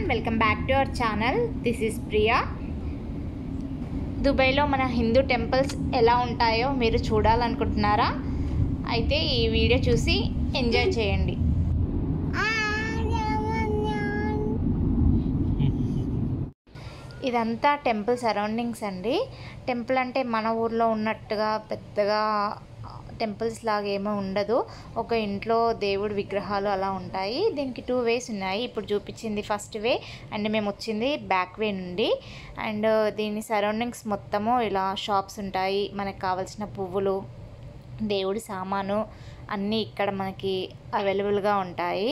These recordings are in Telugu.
Welcome back to our channel this is Priya దుబాయ్లో మన హిందూ టెంపుల్స్ ఎలా ఉంటాయో మీరు చూడాలనుకుంటున్నారా అయితే ఈ వీడియో చూసి ఎంజాయ్ చేయండి ఇదంతా టెంపుల్ సరౌండింగ్స్ అండి టెంపుల్ అంటే మన ఊర్లో ఉన్నట్టుగా పెద్దగా టెంపుల్స్ లాగా ఏమీ ఉండదు ఒక ఇంట్లో దేవుడి విగ్రహాలు అలా ఉంటాయి దీనికి టూ వేస్ ఉన్నాయి ఇప్పుడు చూపించింది ఫస్ట్ వే అండ్ మేము వచ్చింది బ్యాక్ వే నుండి అండ్ దీని సరౌండింగ్స్ మొత్తము ఇలా షాప్స్ ఉంటాయి మనకు కావాల్సిన పువ్వులు దేవుడి సామాను అన్నీ ఇక్కడ మనకి అవైలబుల్గా ఉంటాయి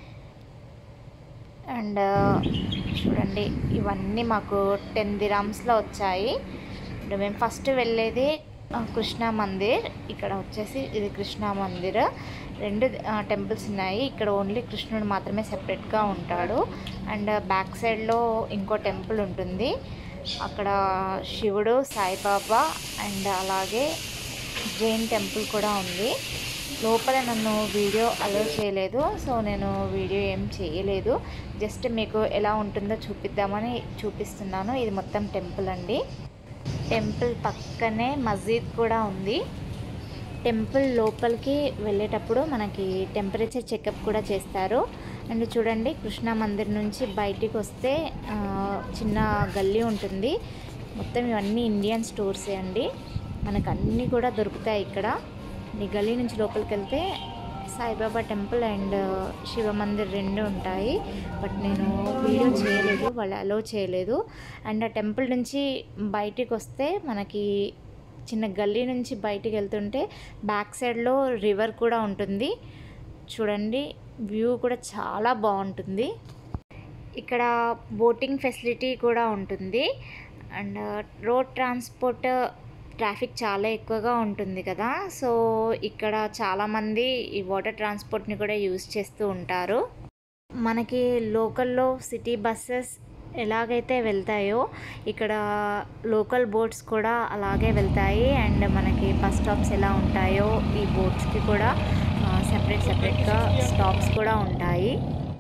అండ్ చూడండి ఇవన్నీ మాకు టెన్ దిరామ్స్లో వచ్చాయి అండ్ మేము ఫస్ట్ వెళ్ళేది ఆ, కృష్ణ మందిర్ ఇక్కడ వచ్చేసి ఇది కృష్ణ మందిర్ రెండు టెంపుల్స్ ఉన్నాయి ఇక్కడ ఓన్లీ కృష్ణుడు మాత్రమే సెపరేట్గా ఉంటాడు అండ్ బ్యాక్ సైడ్లో ఇంకో టెంపుల్ ఉంటుంది అక్కడ శివుడు సాయిబాబా అండ్ అలాగే జైన్ టెంపుల్ కూడా ఉంది లోపల నన్ను వీడియో అలో చేయలేదు సో నేను వీడియో ఏం చేయలేదు జస్ట్ మీకు ఎలా ఉంటుందో చూపిద్దామని చూపిస్తున్నాను ఇది మొత్తం టెంపుల్ అండి టెంపుల్ పక్కనే మస్జిద్ కూడా ఉంది టెంపుల్ లోపలికి వెళ్ళేటప్పుడు మనకి టెంపరేచర్ చెకప్ కూడా చేస్తారు అండ్ చూడండి కృష్ణా మందిర్ నుంచి బయటికి వస్తే ఆ, చిన్న గల్లీ ఉంటుంది మొత్తం ఇవన్నీ ఇండియన్ స్టోర్సే అండి మనకు అన్నీ కూడా దొరుకుతాయి ఇక్కడ ఈ గల్లీ నుంచి లోపలికి వెళ్తే సాయిబాబా టెంపుల్ అండ్ శివ మందిర్ రెండు ఉంటాయి బట్ నేను వీడియో చేయలేదు వాళ్ళు అలో చేయలేదు అండ్ ఆ టెంపుల్ నుంచి బయటికి వస్తే మనకి చిన్న గల్లీ నుంచి బయటికి వెళ్తుంటే బ్యాక్ సైడ్లో రివర్ కూడా ఉంటుంది చూడండి వ్యూ కూడా చాలా బాగుంటుంది ఇక్కడ బోటింగ్ ఫెసిలిటీ కూడా ఉంటుంది అండ్ రోడ్ ట్రాన్స్పోర్ట్ ట్రాఫిక్ చాలా ఎక్కువగా ఉంటుంది కదా సో ఇక్కడ చాలామంది ఈ వాటర్ ట్రాన్స్పోర్ట్ని కూడా యూజ్ చేస్తూ ఉంటారు మనకి లోకల్లో సిటీ బస్సెస్ ఎలాగైతే వెళ్తాయో ఇక్కడ లోకల్ బోట్స్ కూడా అలాగే వెళ్తాయి అండ్ మనకి బస్ స్టాప్స్ ఎలా ఉంటాయో ఈ బోట్స్కి కూడా సెపరేట్ సెపరేట్గా స్టాప్స్ కూడా ఉంటాయి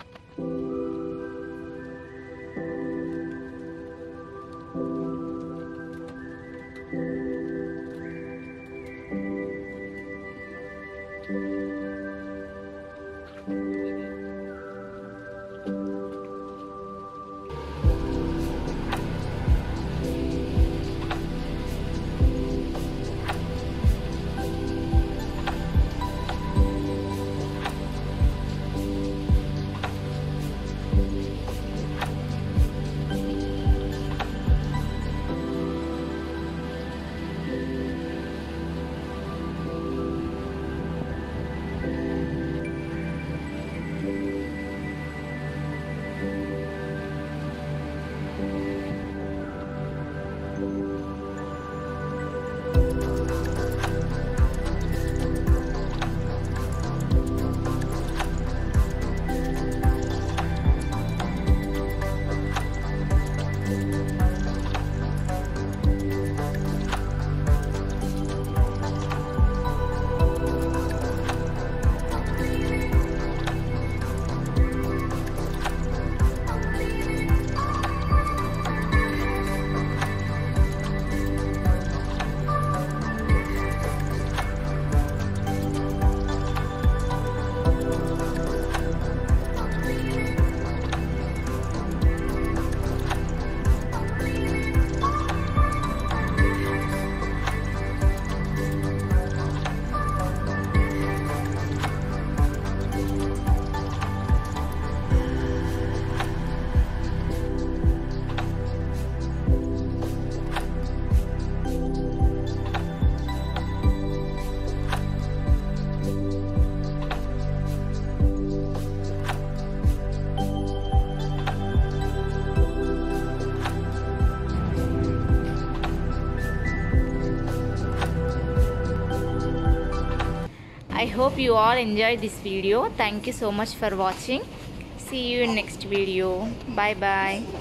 I hope you all enjoyed this video. Thank you so much for watching. See you in next video. Bye bye.